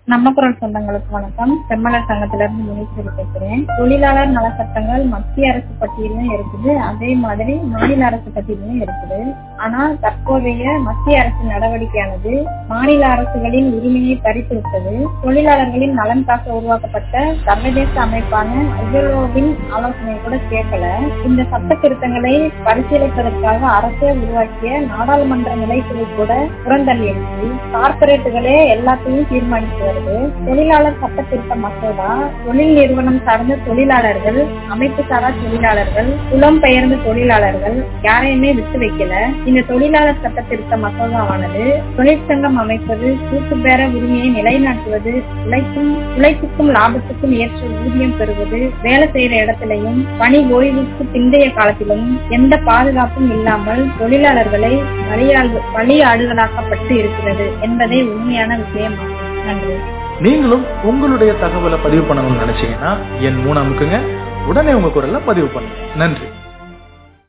நம்ம குரல் சொந்தங்களுக்கு வணக்கம் செம்மலர் சங்கத்திலிருந்து முனீஸ்வரி பேசுறேன் தொழிலாளர் நல சட்டங்கள் மத்திய அரசு பட்டியலும் இருக்குது அதே மாதிரி மாநில அரசு பட்டியலும் இருக்குது ஆனால் தற்போதைய மத்திய அரசு நடவடிக்கையானது மாநில அரசுகளின் உரிமையை பறித்து விட்டது தொழிலாளர்களின் நலன் காக்க உருவாக்கப்பட்ட சர்வதேச அமைப்பான ஐஎல்ஓவின் ஆலோசனை கூட கேட்கல இந்த சட்ட திருத்தங்களை பரிசீலிப்பதற்காக அரசே உருவாக்கிய நாடாளுமன்ற நிலைக்குழு கூட புறந்தள்ளிடுச்சு கார்பரேட்டுகளே எல்லாத்தையும் தீர்மானித்து வருது தொழிலாளர் சட்ட திருத்த மசோதா தொழில் நிறுவனம் சார்ந்த தொழிலாளர்கள் அமைப்பு சாரா தொழிலாளர்கள் புலம்பெயர்ந்த தொழிலாளர்கள் யாரையுமே விட்டு வைக்கல இந்த தொழிலாளர் சட்ட திருத்த மசோதாவானது தொழிற்சங்கம் அமைப்பது கூட்டு பேர உரிமையை நிலைநாட்டுவது உழைக்கும் உழைப்புக்கும் லாபத்துக்கும் ஏற்ற ஊதியம் பெறுவது வேலை செய்யற இடத்திலையும் பணி ஓய்வுக்கு பிந்தைய காலத்திலும் எந்த பாதுகாப்பும் இல்லாமல் தொழிலாளர்களை பலியாடு பலியாடுகளாக்கப்பட்டு இருக்கிறது என்பதே உண்மையான விஷயமாகும் நன்றி நீங்களும் உங்களுடைய தகவலை பதிவு பண்ணணும்னு நினைச்சீங்கன்னா என் மூணு அமுக்குங்க உடனே உங்க குரல்ல பதிவு பண்ணுங்க நன்றி